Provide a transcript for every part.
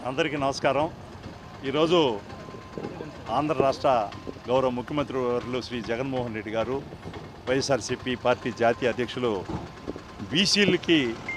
అందరికీ నమస్కారం ఈరోజు ఆంధ్ర రాష్ట్ర గౌరవ ముఖ్యమంత్రి వర్యులు శ్రీ జగన్మోహన్ రెడ్డి గారు వైఎస్ఆర్సీపీ పార్టీ జాతీయ అధ్యక్షులు బీసీలకి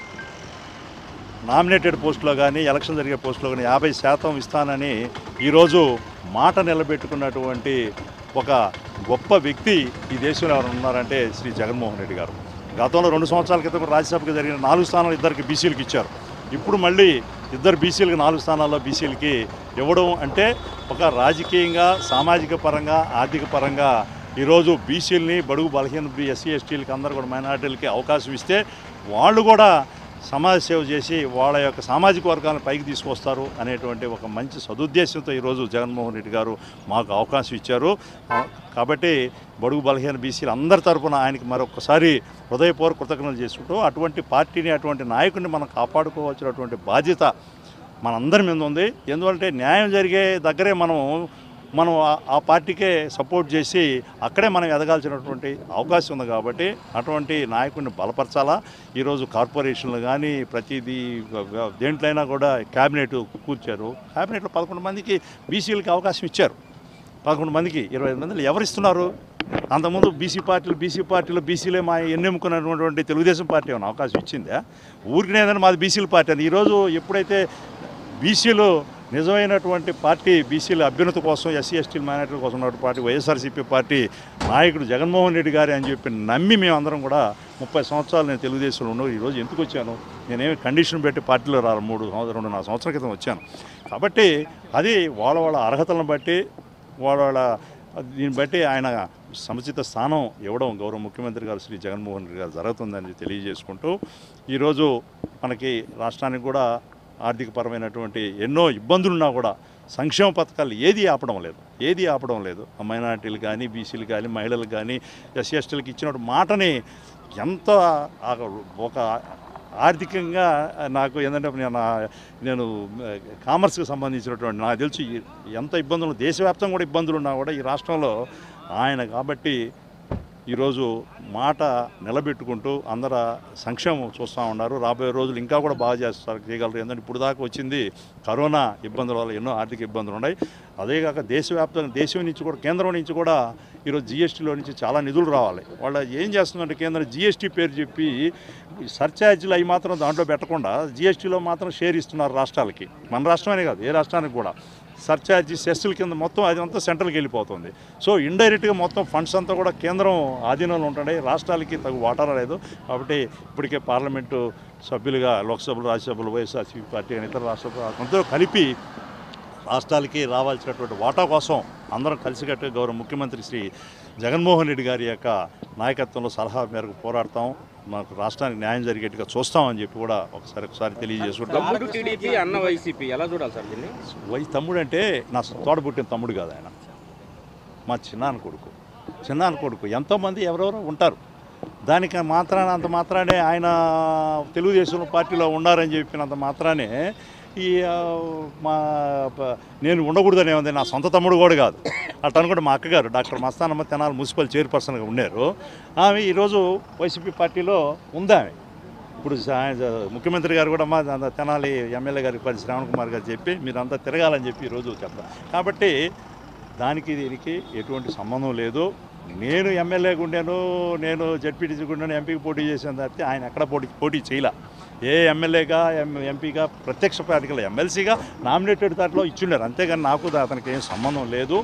నామినేటెడ్ పోస్టులో కానీ ఎలక్షన్ జరిగే పోస్టులో కానీ యాభై శాతం ఇస్తానని ఈరోజు మాట నిలబెట్టుకున్నటువంటి ఒక గొప్ప వ్యక్తి ఈ దేశంలో ఎవరు ఉన్నారంటే శ్రీ జగన్మోహన్ రెడ్డి గారు గతంలో రెండు సంవత్సరాల క్రితం కూడా రాజ్యసభకు జరిగిన నాలుగు స్థానాలు ఇద్దరికి బీసీలకు ఇచ్చారు ఇప్పుడు మళ్ళీ ఇద్దరు బీసీలకు నాలుగు స్థానాల్లో బీసీలకి ఇవ్వడం అంటే ఒక రాజకీయంగా సామాజిక పరంగా ఆర్థిక పరంగా ఈరోజు బీసీలని బడుగు బలహీన ఎస్సీ ఎస్టీలకి అందరూ కూడా మైనార్టీలకి అవకాశం ఇస్తే వాళ్ళు కూడా సమాజ సేవ చేసి వాళ్ళ యొక్క సామాజిక వర్గాలను పైకి తీసుకొస్తారు అనేటువంటి ఒక మంచి సదుద్దేశంతో ఈరోజు జగన్మోహన్ రెడ్డి గారు మాకు అవకాశం ఇచ్చారు ఆ, కాబట్టి బడుగు బలహీన బీసీలు అందరి తరపున ఆయనకి మరొకసారి హృదయపూర్వక కృతజ్ఞతలు చేసుకుంటూ అటువంటి పార్టీని అటువంటి నాయకుడిని మనం కాపాడుకోవాల్సినటువంటి బాధ్యత మనందరి మీద ఉంది ఎందుకంటే న్యాయం జరిగే దగ్గరే మనం మనం ఆ- ఆ పార్టీకే సపోర్ట్ చేసి అక్కడే మనం ఎదగాల్సినటువంటి అవకాశం ఉంది కాబట్టి అటువంటి నాయకుడిని బలపరచాలా ఈరోజు కార్పొరేషన్లు కానీ ప్రతిదీ దేంట్లో అయినా కూడా క్యాబినెట్ కూర్చారు క్యాబినెట్లో పదకొండు మందికి బీసీలకి అవకాశం ఇచ్చారు పదకొండు మందికి ఇరవై ఐదు మందిని ఎవరు ఇస్తున్నారు అంతకుముందు బీసీ పార్టీలు బీసీ పార్టీలు బీసీలే మా ఎన్నుకున్నటువంటి తెలుగుదేశం పార్టీ ఏమైనా అవకాశం ఇచ్చిందా ఊరికి ఏదైనా మాది బీసీల పార్టీ అని ఈరోజు ఎప్పుడైతే బీసీలు నిజమైనటువంటి పార్టీ బీసీల అభ్యున్నతి కోసం ఎస్సీ ఎస్టీ మైనార్టీల కోసం ఉన్నటువంటి పార్టీ వైఎస్ఆర్సీపీ పార్టీ నాయకుడు జగన్మోహన్ రెడ్డి గారి అని చెప్పి నమ్మి మేమందరం కూడా ముప్పై సంవత్సరాలు నేను తెలుగుదేశంలో ఉన్నాను ఈరోజు ఎందుకు వచ్చాను నేనేమి కండిషన్ పెట్టి పార్టీలో రా మూడు సంవత్సరం రెండు నాలుగు సంవత్సరాల క్రితం వచ్చాను కాబట్టి అది వాళ్ళ వాళ్ళ అర్హతలను బట్టి వాళ్ళ వాళ్ళ దీన్ని బట్టి ఆయన సముచిత స్థానం ఇవ్వడం గౌరవ ముఖ్యమంత్రి గారు శ్రీ జగన్మోహన్ రెడ్డి గారు జరుగుతుందని తెలియజేసుకుంటూ ఈరోజు మనకి రాష్ట్రానికి కూడా ఆర్థికపరమైనటువంటి ఎన్నో ఇబ్బందులున్నా కూడా సంక్షేమ పథకాలు ఏది ఆపడం లేదు ఏది ఆపడం లేదు మైనార్టీలు కానీ బీసీలు కానీ మహిళలు కానీ ఎస్సీ ఎస్టీలకు ఇచ్చిన మాటని ఎంత ఆ ఒక ఆర్థికంగా నాకు ఏంటంటే నేను నా- నేను కామర్స్కి సంబంధించినటువంటి నాకు తెలిసి ఎంత ఇబ్బందులు దేశవ్యాప్తంగా కూడా ఇబ్బందులు ఉన్నా కూడా ఈ రాష్ట్రంలో ఆయన కాబట్టి ఈరోజు మాట నిలబెట్టుకుంటూ అందర సంక్షేమం చూస్తూ ఉన్నారు రాబోయే రోజులు ఇంకా కూడా బాగా చేస్తారు చేయగలరు ఎందుకంటే ఇప్పుడు దాకా వచ్చింది కరోనా ఇబ్బందుల వల్ల ఎన్నో ఆర్థిక ఇబ్బందులు ఉన్నాయి అదేగాక దేశవ్యాప్తంగా దేశం నుంచి కూడా కేంద్రం నుంచి కూడా ఈరోజు జిఎస్టీలో నుంచి చాలా నిధులు రావాలి వాళ్ళు ఏం చేస్తుందంటే కేంద్రం జిఎస్టీ పేరు చెప్పి సర్ఛార్జీలు అవి మాత్రం దాంట్లో పెట్టకుండా జిఎస్టీలో మాత్రం షేర్ ఇస్తున్నారు రాష్ట్రాలకి మన రాష్ట్రమే కాదు ఏ రాష్ట్రానికి కూడా సర్ఛార్జీ సెస్సుల కింద మొత్తం అది అంతా సెంట్రల్కి వెళ్ళిపోతుంది సో ఇండైరెక్ట్గా మొత్తం ఫండ్స్ అంతా కూడా కేంద్రం ఆధీనంలో ఉంటాయి రాష్ట్రాలకి తగు వాటా లేదు కాబట్టి ఇప్పటికే పార్లమెంటు సభ్యులుగా లోక్సభలు రాజ్యసభలు వైఎస్ఆర్సీపీ పార్టీ అని ఇతర రాష్ట్ర అందరూ కలిపి రాష్ట్రాలకి రావాల్సినటువంటి వాటా కోసం అందరం కలిసికట్టుగా గౌరవ ముఖ్యమంత్రి శ్రీ జగన్మోహన్ రెడ్డి గారి యొక్క నాయకత్వంలో సలహా మేరకు పోరాడతాం మాకు రాష్ట్రానికి న్యాయం జరిగేట్టుగా చూస్తామని చెప్పి కూడా ఒకసారి ఒకసారి తెలియజేసుకుంటాం తమ్ముడు టీడీపీ అన్న వైసీపీ ఎలా చూడాలి సార్ దీన్ని వయసు తమ్ముడు అంటే నా తోడ పుట్టిన తమ్ముడు కాదు ఆయన మా చిన్నాన్న కొడుకు చిన్నాన్న కొడుకు ఎంతోమంది ఎవరెవరో ఉంటారు దానికి మాత్రాన అంత మాత్రానే ఆయన తెలుగుదేశం పార్టీలో ఉన్నారని చెప్పినంత మాత్రానే ఈ ఆ, మా ప- నేను ఉండకూడదని ఏముంది నా సొంత తమ్ముడు కూడా కాదు అట్లా అనుకుంటే మా అక్కగారు డాక్టర్ మస్తానమ్మ తెనాలి మున్సిపల్ చైర్పర్సన్గా ఉన్నారు ఆమె ఈరోజు వైసీపీ పార్టీలో ఉందామె ఇప్పుడు సా- ముఖ్యమంత్రి గారు కూడా మా అంత తెనాలి ఎమ్మెల్యే గారికి పది శ్రావణ్ కుమార్ గారు చెప్పి మీరంతా తిరగాలని చెప్పి ఈరోజు చెప్తాను కాబట్టి దానికి దీనికి ఎటువంటి సంబంధం లేదు నేను ఎమ్మెల్యేగా ఉండాను నేను జడ్పీటీసీగా ఉండాను ఎంపీకి పోటీ చేశాను తప్పితే ఆయన ఎక్కడ పోటీ పోటీ చేయలే ఏ ఎమ్మెల్యేగా ఎం ఎంపీగా ప్రత్యక్ష పార్టీగా ఎమ్మెల్సీగా నామినేటెడ్ దాంట్లో ఇచ్చిండారు అంతేగాని నాకు దా- అతనికి ఏం సంబంధం లేదు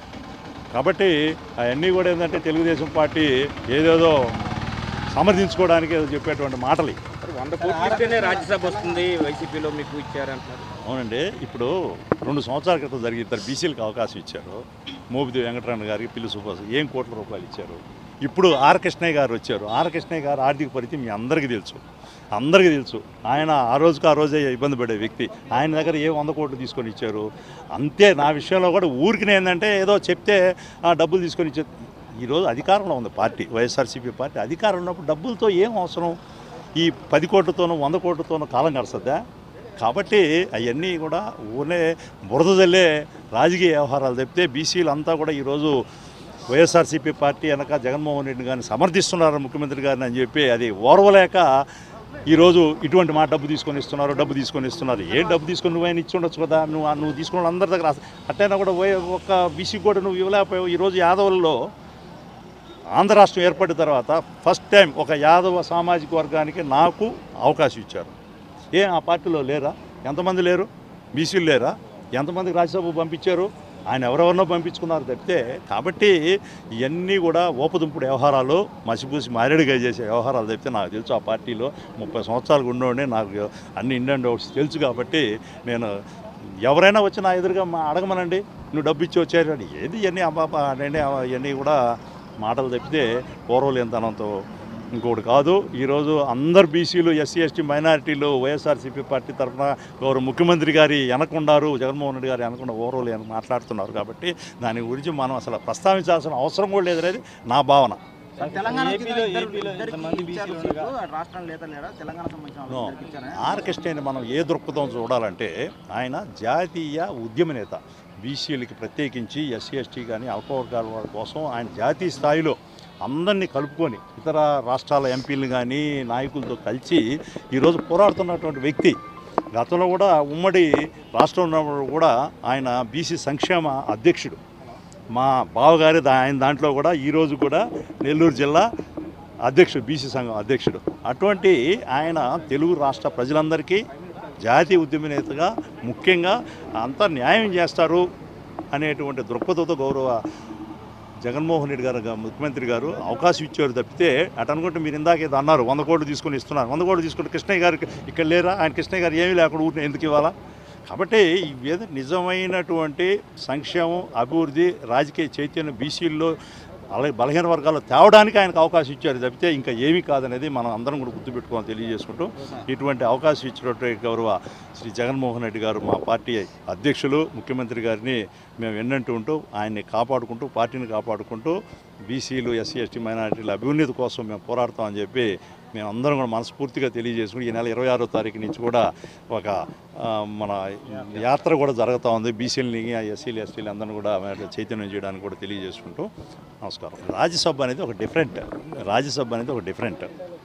కాబట్టి అవన్నీ కూడా ఏంటంటే తెలుగుదేశం పార్టీ ఏదేదో సమర్థించుకోవడానికి ఏదో చెప్పేటువంటి మాటలు ఇవి. మరి వంద కోట్లు ఇస్తేనే రాజ్యసభ వస్తుంది వైసీపీలో మీకు ఇచ్చారంటున్నారు అవునండి ఇప్పుడు రెండు సంవత్సరాల క్రితం జరిగి ఇద్దరు బీసీలకు అవకాశం ఇచ్చారు మోపిది వెంకటరమణ గారికి పిల్లి సుభాష్ ఏం కోట్ల రూపాయలు ఇచ్చారు ఇప్పుడు ఆర్ కృష్ణయ్య గారు వచ్చారు ఆర్ కృష్ణయ్య గారు ఆర్థిక పరిస్థితి మీ అందరికీ తెలుసు అందరికీ తెలుసు ఆయన ఆ రోజుకు ఆ రోజే ఇబ్బంది పడే వ్యక్తి ఆయన దగ్గర ఏ వంద కోట్లు తీసుకొని ఇచ్చారు అంతే నా విషయంలో కూడా ఊరికి ఏంటంటే ఏదో చెప్తే ఆ డబ్బులు తీసుకొని ఇచ్చే ఈరోజు అధికారంలో ఉంది పార్టీ వైఎస్ఆర్సీపీ పార్టీ అధికారంలో ఉన్నప్పుడు డబ్బులతో ఏం అవసరం ఈ పది కోట్లతోనూ వంద కోట్లతోనూ కాలం గడుస్తుందా కాబట్టి అవన్నీ కూడా ఊనే బురద జల్లే రాజకీయ వ్యవహారాలు తప్పితే బీసీలు అంతా కూడా ఈరోజు వైఎస్ఆర్సీపీ పార్టీ వెనక జగన్మోహన్ రెడ్డి గారిని సమర్థిస్తున్నారు ముఖ్యమంత్రి గారిని అని చెప్పి అది ఓర్వలేక ఈరోజు ఇటువంటి మాట డబ్బు తీసుకొని ఇస్తున్నారు డబ్బు తీసుకొని ఇస్తున్నారు ఏ డబ్బు తీసుకొని నువ్వు ఆయన ఇచ్చి ఉండొచ్చు కదా నువ్వు నువ్వు తీసుకున్న వాళ్ళందరి దగ్గర అస- అట్టైనా కూడా పోయే ఒక బీసీ కూడా నువ్వు ఇవ్వలేకపోయావు ఈరోజు యాదవుల్లో ఆంధ్ర రాష్ట్రం ఏర్పడిన తర్వాత ఫస్ట్ టైం ఒక యాదవ సామాజిక వర్గానికి నాకు అవకాశం ఇచ్చారు ఏ ఆ పార్టీలో లేరా ఎంతమంది లేరు బీసీలు లేరా ఎంతమందికి రాజ్యసభ పంపించారు ఆయన ఎవరెవరినో పంపించుకున్నారు తప్పితే కాబట్టి ఇవన్నీ కూడా ఓపదుంపుడు వ్యవహారాలు మసిపూసి మారేడుగా చేసే వ్యవహారాలు తప్పితే నాకు తెలుసు ఆ పార్టీలో ముప్పై సంవత్సరాలు ఉండేవాడిని నాకు అన్ని ఇండియన్ డౌట్స్ తెలుసు కాబట్టి నేను ఎవరైనా వచ్చి నా ఎదురుగా మా- అడగమనండి నువ్వు డబ్బు ఇచ్చి వచ్చారు అని ఏది ఇవన్నీ అబ్బాబా అంటే ఇవన్నీ కూడా మాటలు తప్పితే పూర్వలేనితనంతో ఇంకోటి కాదు ఈరోజు అందరు బీసీలు ఎస్సీ ఎస్టీ మైనారిటీలు వైఎస్ఆర్సీపీ పార్టీ తరఫున గౌరవ ముఖ్యమంత్రి గారి వెనకుండారు జగన్మోహన్ రెడ్డి గారు వెనకుండా ఓవరోలు అని మాట్లాడుతున్నారు కాబట్టి దాని గురించి మనం అసలు ప్రస్తావించాల్సిన అవసరం కూడా లేదనేది నా భావన తెలంగాణ ఏపీలో ఏపీలో ఎంతమంది బీసీలు ఉండగా రాష్ట్రం లేదా లేరా తెలంగాణ సంబంధించిన నో. వాళ్ళందరికీ ఇచ్చారా? ఆర్కెస్ట్రాని మనం ఏ దృక్పథం చూడాలంటే ఆయన జాతీయ ఉద్యమ నేత బీసీలకి ప్రత్యేకించి ఎస్సీ ఎస్టీ కానీ అల్పవర్గాల వాళ్ళ కోసం ఆయన జాతీయ స్థాయిలో అందరినీ కలుపుకొని ఇతర రాష్ట్రాల ఎంపీలు కానీ నాయకులతో కలిసి ఈరోజు పోరాడుతున్నటువంటి వ్యక్తి గతంలో కూడా ఉమ్మడి రాష్ట్రం ఉన్నప్పుడు కూడా ఆయన బీసీ సంక్షేమ అధ్యక్షుడు మా బావగారి దా- ఆయన దాంట్లో కూడా ఈరోజు కూడా నెల్లూరు జిల్లా అధ్యక్షుడు బీసీ సంఘం అధ్యక్షుడు అటువంటి ఆయన తెలుగు రాష్ట్ర ప్రజలందరికీ జాతీయ ఉద్యమ నేతగా ముఖ్యంగా అంతా న్యాయం చేస్తారు అనేటువంటి దృక్పథంతో గౌరవ జగన్మోహన్ రెడ్డి గారు గా- ముఖ్యమంత్రి గారు అవకాశం ఇచ్చారు తప్పితే అటు అనుకుంటే మీరు ఇందాక ఏదో అన్నారు వంద కోట్లు తీసుకొని ఇస్తున్నారు వంద కోట్లు తీసుకుంటే కృష్ణయ్య గారికి ఇక్కడ లేరా ఆయన కృష్ణయ్య గారు ఏమీ లేకుండా ఊరిని ఎందుకు ఇవ్వాలా కాబట్టి ఇవేదో నిజమైనటువంటి సంక్షేమం అభివృద్ధి రాజకీయ చైతన్యం బీసీల్లో అలాగే బలహీన వర్గాల్లో తేవడానికి ఆయనకు అవకాశం ఇచ్చారు తప్పితే ఇంకా ఏమీ కాదనేది మనం అందరం కూడా గుర్తుపెట్టుకోవాలని తెలియజేసుకుంటూ ఇటువంటి అవకాశం ఇచ్చినటువంటి గౌరవ శ్రీ జగన్మోహన్ రెడ్డి గారు మా పార్టీ అధ్యక్షులు ముఖ్యమంత్రి గారిని మేము ఎన్నంటూ ఉంటూ ఆయన్ని కాపాడుకుంటూ పార్టీని కాపాడుకుంటూ బీసీలు ఎస్సీ ఎస్టీ మైనారిటీల అభ్యున్నతి కోసం మేము పోరాడతామని చెప్పి మేము అందరం కూడా మనస్ఫూర్తిగా తెలియజేసుకుని ఈ నెల ఇరవై ఆరో తారీఖు నుంచి కూడా ఒక ఆ, మన యాత్ర కూడా జరుగుతూ ఉంది బీసీలని ఎస్సీలు ఎస్టీలు అందరిని కూడా చైతన్యం చేయడానికి కూడా తెలియజేసుకుంటూ నమస్కారం రాజ్యసభ అనేది ఒక డిఫరెంట్ రాజ్యసభ అనేది ఒక డిఫరెంట్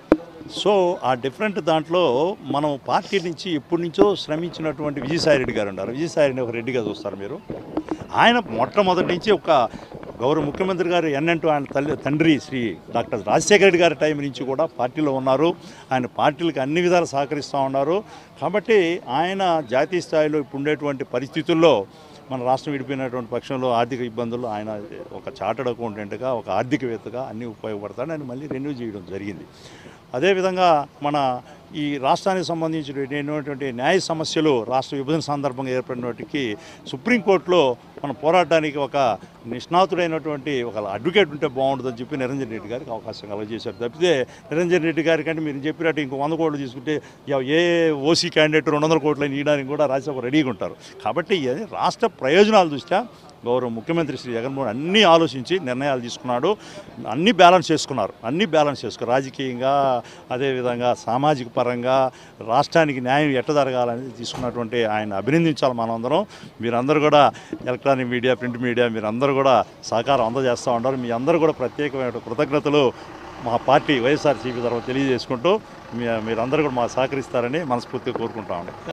సో ఆ డిఫరెంట్ దాంట్లో మనం పార్టీ నుంచి ఎప్పటి నుంచో శ్రమించినటువంటి విజయసాయి రెడ్డి గారు ఉన్నారు విజయసాయి రెడ్డి ఒక రెడ్డిగా చూస్తారు మీరు ఆయన మొట్టమొదటి నుంచి ఒక గౌరవ ముఖ్యమంత్రి గారు ఎన్నంటూ ఆయన తల్లి తండ్రి శ్రీ డాక్టర్ రాజశేఖర రెడ్డి గారి టైం నుంచి కూడా పార్టీలో ఉన్నారు ఆయన పార్టీలకు అన్ని విధాలు సహకరిస్తూ ఉన్నారు కాబట్టి ఆయన జాతీయ స్థాయిలో ఇప్పుడు ఉండేటువంటి పరిస్థితుల్లో మన రాష్ట్రం విడిపోయినటువంటి పక్షంలో ఆర్థిక ఇబ్బందులు ఆయన ఒక చార్టర్డ్ అకౌంటెంట్గా ఒక ఆర్థికవేత్తగా అన్నీ ఉపయోగపడతాడు ఆయన మళ్ళీ రెన్యూ చేయడం జరిగింది అదేవిధంగా మన ఈ రాష్ట్రానికి సంబంధించినటువంటి న్యాయ సమస్యలు రాష్ట్ర విభజన సందర్భంగా ఏర్పడినటికి సుప్రీంకోర్టులో మనం పోరాడడానికి ఒక నిష్ణాతుడైనటువంటి ఒక అడ్వకేట్ ఉంటే బాగుంటుందని చెప్పి నిరంజన్ రెడ్డి గారికి అవకాశం కలగజేశారు తప్పితే నిరంజన్ రెడ్డి గారి కంటే మీరు చెప్పినట్టు ఇంకో వంద కోట్లు తీసుకుంటే ఎవ- ఏ ఓసీ క్యాండిడేట్ రెండు వందల కోట్లు ఇవ్వడానికి కూడా రాజ్యసభ రెడీగా ఉంటారు కాబట్టి ఇది రాష్ట్ర ప్రయోజనాల దృష్ట్యా గౌరవ ముఖ్యమంత్రి శ్రీ జగన్మోహన్ అన్నీ ఆలోచించి నిర్ణయాలు తీసుకున్నాడు అన్నీ బ్యాలెన్స్ చేసుకున్నారు అన్నీ బ్యాలెన్స్ చేసుకున్నారు రాజకీయంగా అదేవిధంగా సామాజిక పరంగా రాష్ట్రానికి న్యాయం ఎట్ట జరగాలని తీసుకున్నటువంటి ఆయన అభినందించాలి మనందరం మీరందరూ కూడా ఎలక్ట్రానిక్ మీడియా ప్రింట్ మీడియా మీరందరూ కూడా సహకారం అందజేస్తూ ఉన్నారు మీ అందరూ కూడా ప్రత్యేకమైన కృతజ్ఞతలు మా పార్టీ వైఎస్ఆర్సీపీ తరఫున తెలియజేసుకుంటూ మీ మీరందరూ కూడా మాకు సహకరిస్తారని మనస్ఫూర్తిగా కోరుకుంటా ఉన్నాం